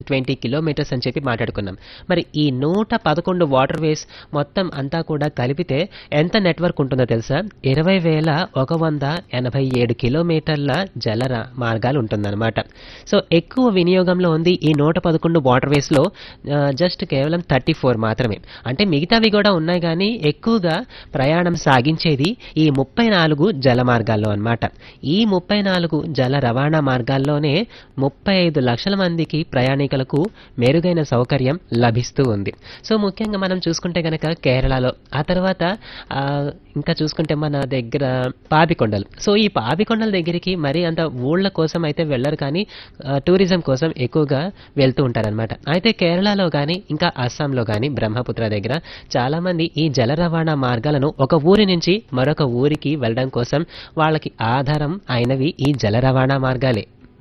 twenty kilometres అని చెప్పి మాట్లాడుకున్నాం మరి ఈ నూట పదకొండు వాటర్ వేస్ మొత్తం అంతా కూడా కలిపితే ఎంత నెట్వర్క్ ఉంటుందో తెలుసా ఇరవై వేల ఒక వంద ఎనభై ఏడు కిలోమీటర్ల జల ర- మార్గాలు ఉంటుందన్నమాట సో ఎక్కువ వినియోగంలో ఉంది ఈ నూట పదకొండు వాటర్ వేస్లో జస్ట్ కేవలం థర్టీ ఫోర్ మాత్రమే అంటే మిగతావి కూడా ఉన్నాయి కానీ ఎక్కువగా ప్రయాణం సాగించేది ఈ ముప్పై నాలుగు జల మార్గాల్లో అన్నమాట ఈ ముప్పై నాలుగు జల రవాణా మార్గాల్లోనే ముప్పై ఐదు లక్షల మందికి ప్రయాణికులకు మెరుగైన సౌకర్యం లభిస్తూ ఉంది సో ముఖ్యంగా మనం చూసుకుంటే గనక కేరళలో ఆ తర్వాత ఆ, ఇంకా చూసుకుంటే మన దగ్గర పాపికొండలు సో ఈ పాపికొండల దగ్గరికి మరీ అంత ఊళ్ళ కోసం అయితే వెళ్ళరు కానీ ఆ, టూరిజం కోసం ఎక్కువగా వెళ్తూ ఉంటారనమాట అయితే కేరళలో కానీ ఇంకా అస్సాంలో కానీ బ్రహ్మపుత్ర దగ్గర చాలా మంది ఈ జల రవాణా మార్గాలను ఒక ఊరి నుంచి మరొక ఊరికి వెళ్ళడం కోసం వాళ్ళకి ఆధారం అయినవి ఈ జల రవాణా మార్గాలే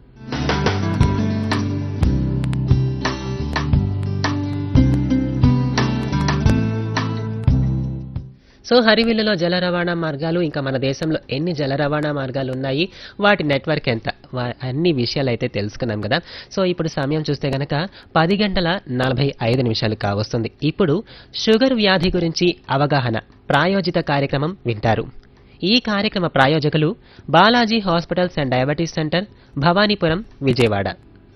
సో హరివిల్లులో జల రవాణా మార్గాలు ఇంకా మన దేశంలో ఎన్ని జల రవాణా మార్గాలు ఉన్నాయి వాటి నెట్వర్క్ ఎంత వా- అన్ని విషయాలు అయితే తెలుసుకున్నాం కదా సో ఇప్పుడు సమయం చూస్తే గనక పది గంటల నలభై ఐదు నిమిషాలు కావస్తుంది ఇప్పుడు షుగర్ వ్యాధి గురించి అవగాహన ప్రాయోజిత కార్యక్రమం వింటారు ఈ కార్యక్రమ ప్రాయోజకులు Balaji hospitals and diabetes centre Bhavanipuram Vijayawada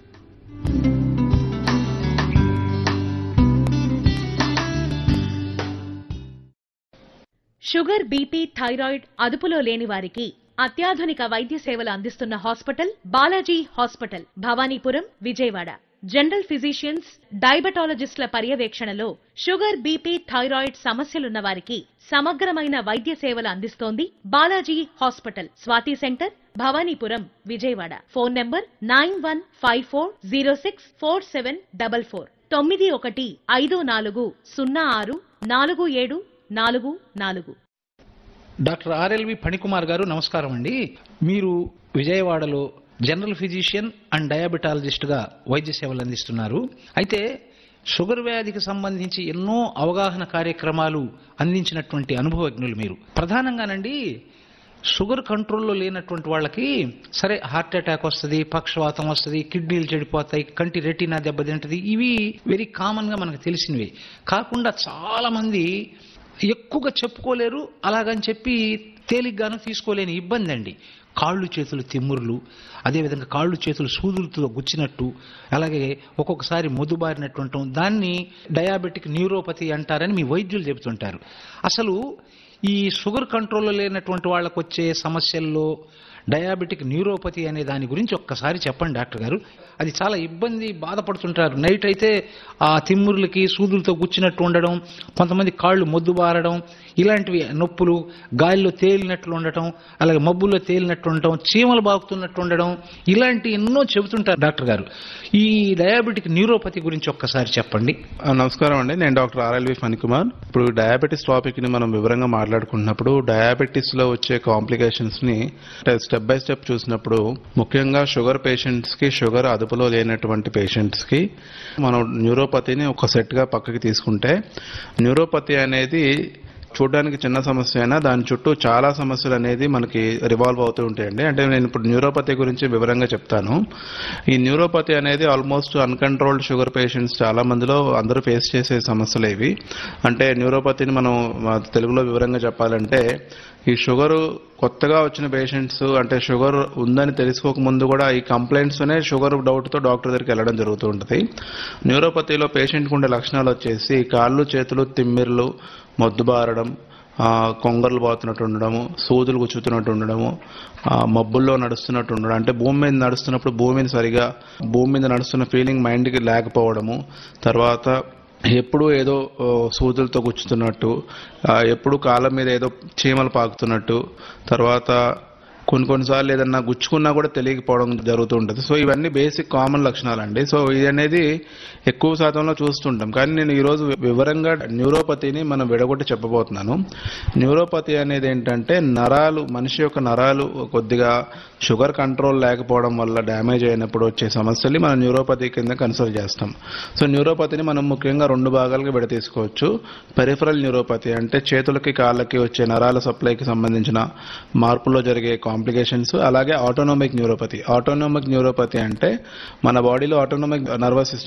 sugar BP thyroid అదుపులో లేని వారికి అత్యాధునిక వైద్య సేవలు అందిస్తున్న hospital Balaji hospital Bhavanipuram Vijayawada general physicians డయాబెటాలజిస్టుల పర్యవేక్షణలో షుగర్ బీపీ థైరాయిడ్ సమస్యలున్న వారికి సమగ్రమైన వైద్య సేవలు అందిస్తోంది Balaji hospital Swathi centre Bhavanipuram Vijayawada phone number nine one five four zero six four seven double four తొమ్మిది ఒకటి ఐదు నాలుగు సున్నా ఆరు నాలుగు ఏడు నాలుగు నాలుగు డాక్టర్ ఆర్ఎల్వి ఫణికుమార్ గారు నమస్కారం అండి మీరు విజయవాడలో జనరల్ ఫిజిషియన్ అండ్ డయాబెటాలజిస్ట్ గా వైద్య సేవలు అందిస్తున్నారు అయితే షుగర్ వ్యాధికి సంబంధించి ఎన్నో అవగాహన కార్యక్రమాలు అందించినటువంటి అనుభవజ్ఞులు మీరు ప్రధానంగానండి షుగర్ కంట్రోల్లో లేనటువంటి వాళ్ళకి సరే హార్ట్ అటాక్ వస్తుంది పక్షవాతం వస్తుంది కిడ్నీలు చెడిపోతాయి కంటి రెటీనా దెబ్బతింటది ఇవి వెరీ కామన్ గా మనకు తెలిసినవి కాకుండా చాలా మంది ఎక్కువగా చెప్పుకోలేరు అలాగని చెప్పి తేలిగ్గాను తీసుకోలేని ఇబ్బంది అండి కాళ్ళు చేతులు తిమ్మురులు అదేవిధంగా కాళ్ళు చేతులు సూదులతో గుచ్చినట్టు అలాగే ఒక్కొక్కసారి మొద్దుబారినట్టు ఉండటం దాన్ని డయాబెటిక్ న్యూరోపతి అంటారని మీ వైద్యులు చెబుతుంటారు అసలు ఈ షుగర్ కంట్రోల్లో లేనటువంటి వాళ్ళకు వచ్చే సమస్యల్లో డయాబెటిక్ న్యూరోపతి అనే దాని గురించి ఒక్కసారి చెప్పండి డాక్టర్ గారు అది చాలా ఇబ్బంది బాధపడుతుంటారు నైట్ అయితే ఆ తిమ్మురులకి సూదులతో గుచ్చినట్టు ఉండడం కొంతమంది కాళ్ళు మొద్దుబారడం ఇలాంటివి నొప్పులు గాలిలో తేలినట్లు ఉండటం అలాగే మబ్బుల్లో తేలినట్టు ఉండటం చీమలు బాగుతున్నట్టు ఉండడం ఇలాంటి ఎన్నో చెబుతుంటారు డాక్టర్ గారు ఈ డయాబెటిక్ న్యూరోపతి గురించి ఒక్కసారి చెప్పండి ఆ, నమస్కారం అండి నేను డాక్టర్ ఆర్ఎల్వి ఫణికుమార్ ఇప్పుడు డయాబెటీస్ టాపిక్ ని మనం వివరంగా మాట్లాడుకుంటున్నప్పుడు డయాబెటీస్ లో వచ్చే కాంప్లికేషన్స్ ని స్టెప్ బై స్టెప్ చూసినప్పుడు ముఖ్యంగా షుగర్ పేషెంట్స్ కి షుగర్ అదుపులో లేనటువంటి పేషెంట్స్ కి మనం న్యూరోపతిని ఒక సెట్ గా పక్కకి తీసుకుంటే న్యూరోపతి అనేది చూడడానికి చిన్న సమస్య అయినా దాని చుట్టూ చాలా సమస్యలు అనేది మనకి రివాల్వ్ అవుతూ ఉంటాయండి అంటే నేను ఇప్పుడు న్యూరోపతి గురించి వివరంగా చెప్తాను ఈ న్యూరోపతి అనేది ఆల్మోస్ట్ అన్కంట్రోల్డ్ షుగర్ పేషెంట్స్ చాలా మందిలో అందరూ ఫేస్ చేసే సమస్యలు ఇవి అంటే న్యూరోపతిని మనం ఆ, తెలుగులో వివరంగా చెప్పాలంటే ఈ షుగర్ కొత్తగా వచ్చిన పేషెంట్స్ అంటే షుగర్ ఉందని తెలుసుకోక ముందు కూడా ఈ కంప్లైంట్స్ నే షుగర్ డౌట్ తో డాక్టర్ దగ్గరికి వెళ్ళడం జరుగుతూ ఉంటుంది న్యూరోపతిలో పేషెంట్ ఉండే లక్షణాలు వచ్చేసి కాళ్ళు చేతులు తిమ్మిర్లు మొద్దుబారడం ఆ, కొంగర్లు పోతున్నట్టు ఉండడము సూదులు గుచ్చుతున్నట్టు ఉండడము ఆ, మబ్బుల్లో నడుస్తున్నట్టు ఉండడం అంటే భూమి మీద నడుస్తున్నప్పుడు భూమి మీద సరిగా భూమి మీద నడుస్తున్న ఫీలింగ్ మైండ్కి లేకపోవడము తర్వాత ఎప్పుడు ఏదో ఓ, సూదులతో గుచ్చుతున్నట్టు ఆ, ఎప్పుడు కాళ్ళ మీద ఏదో చీమలు పాకుతున్నట్టు తర్వాత కొన్ని కొన్నిసార్లు ఏదన్నా గుచ్చుకున్నా కూడా తెలియకపోవడం జరుగుతూ ఉంటుంది సో ఇవన్నీ బేసిక్ కామన్ లక్షణాలండి సో ఇది అనేది ఎక్కువ శాతంలో చూస్తుంటాం కానీ నేను ఈరోజు వివరంగా న్యూరోపతిని మనం విడగొట్టి చెప్పబోతున్నాను న్యూరోపతి అనేది ఏంటంటే నరాలు మనిషి యొక్క నరాలు కొద్దిగా షుగర్ కంట్రోల్ లేకపోవడం వల్ల డ్యామేజ్ అయినప్పుడు వచ్చే సమస్యల్ని మనం న్యూరోపతి కింద కన్సల్ట్ చేస్తాం సో న్యూరోపతిని మనం ముఖ్యంగా రెండు భాగాలుగా విడతీసుకోవచ్చు పెరిఫరల్ న్యూరోపతి అంటే చేతులకి కాళ్ళకి వచ్చే నరాల సప్లైకి సంబంధించిన మార్పులో జరిగే కాంప్లికేషన్స్ అలాగే ఆటోనోమిక్ న్యూరోపతి ఆటోనోమిక్ న్యూరోపతి అంటే మన బాడీలో ఆటోనోమిక్ నర్వస్ సిస్టమ్